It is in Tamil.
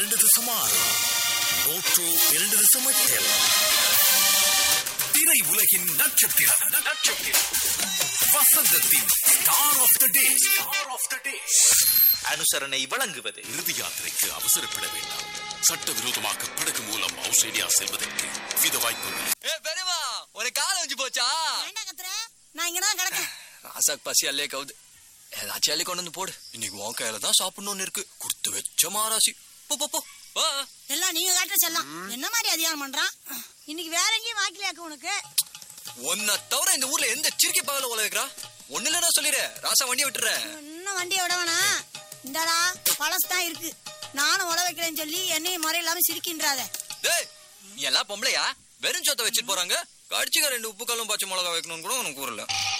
இரண்டு தசம் ஆறு நூற்று இரண்டு தசம் எட்டு திரை உலகின் நட்சத்திரம் நட்சத்திரம் வசந்தத்தின் star of the day star of the day அனுசரணை வழங்குவது இறுதி யாத்திரைக்கு அவசரப்பட வேண்டாம் சட்டவிரோதமாக படகு மூலம் ஆஸ்திரேலியா செல்வதற்கு வித வாய்ப்புகள் ஏ பெரியமா ஒரு கால வச்சு போச்சா ஏன்டா கத்துற நான் இங்க தான் கிடக்கேன் ராசாக்கு பசி அல்லே கவுது ஏதாச்சும் அள்ளி கொண்டு வந்து போடு இன்னைக்கு உன் கையில தான் சாப்பிடணும்னு இருக்கு கொடுத்து வச்ச மாராசி போ போ போ வா எல்லாம் நீங்க காட்டுற செல்லம் என்ன மாதிரி அதிகாரம் பண்றான் இன்னைக்கு வேற எங்கேயும் வாக்கிலையாக்கு உனக்கு உன்னை தவிர இந்த ஊர்ல எந்த சிரிக்கி பகல உல வைக்கிறா ஒண்ணு இல்லைன்னா சொல்லிடு ராசா வண்டியை விட்டுறேன் இன்னும் வண்டியை விட வேணாம் இந்தாடா பழசு தான் இருக்கு நானும் உட வைக்கிறேன்னு சொல்லி என்னையும் முறை இல்லாம சிரிக்கின்றாத டேய் நீ எல்லாம் பொம்பளையா வெறும் சொத்தை வச்சுட்டு போறாங்க கடிச்சுக்க ரெண்டு உப்பு கல்லும் பச்சை மிளகா வைக்கணும்னு கூட உனக்கு ஊர்ல